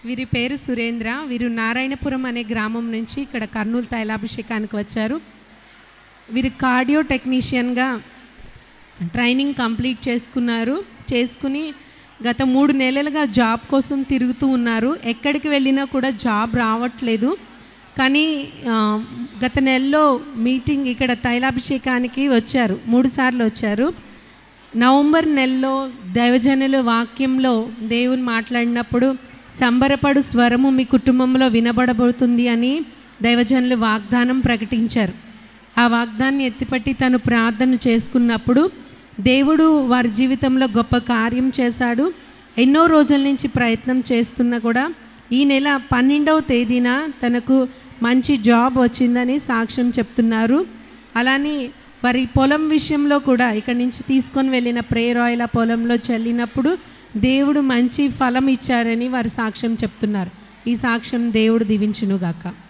వీరి పేరు సురేంద్ర వీరు నారాయణపురం అనే గ్రామం నుంచి ఇక్కడ కర్నూలు తైలాభిషేకానికి వచ్చారు వీరు కార్డియో టెక్నీషియన్గా ట్రైనింగ్ కంప్లీట్ చేసుకున్నారు చేసుకుని గత మూడు నెలలుగా జాబ్ కోసం తిరుగుతూ ఉన్నారు ఎక్కడికి వెళ్ళినా కూడా జాబ్ రావట్లేదు కానీ ఆ, గత నెలలో మీటింగ్ ఇక్కడ తైలాభిషేకానికి వచ్చారు మూడు సార్లు వచ్చారు నవంబర్ నెలలో దైవజనుల వాక్యంలో దేవుని మాట్లాడినప్పుడు సంబరపడు స్వరము మీ కుటుంబంలో వినబడబోతుంది అని దైవజనులు వాగ్దానం ప్రకటించారు ఆ వాగ్దాన్ని ఎత్తిపట్టి తను ప్రార్థన చేసుకున్నప్పుడు దేవుడు వారి జీవితంలో గొప్ప కార్యం చేశాడు ఎన్నో రోజుల నుంచి ప్రయత్నం చేస్తున్నా కూడా ఈ నెల పన్నెండవ తేదీన తనకు మంచి జాబ్ వచ్చిందని సాక్ష్యం చెప్తున్నారు అలానే వారి పొలం విషయంలో కూడా ఇక్కడి నుంచి తీసుకొని వెళ్ళిన ప్రేయర్ ఆయిల్ ఆ పొలంలో చల్లినప్పుడు దేవుడు మంచి ఫలం ఇచ్చారని వారి సాక్ష్యం చెప్తున్నారు ఈ సాక్ష్యం దేవుడు దీవించునుగాక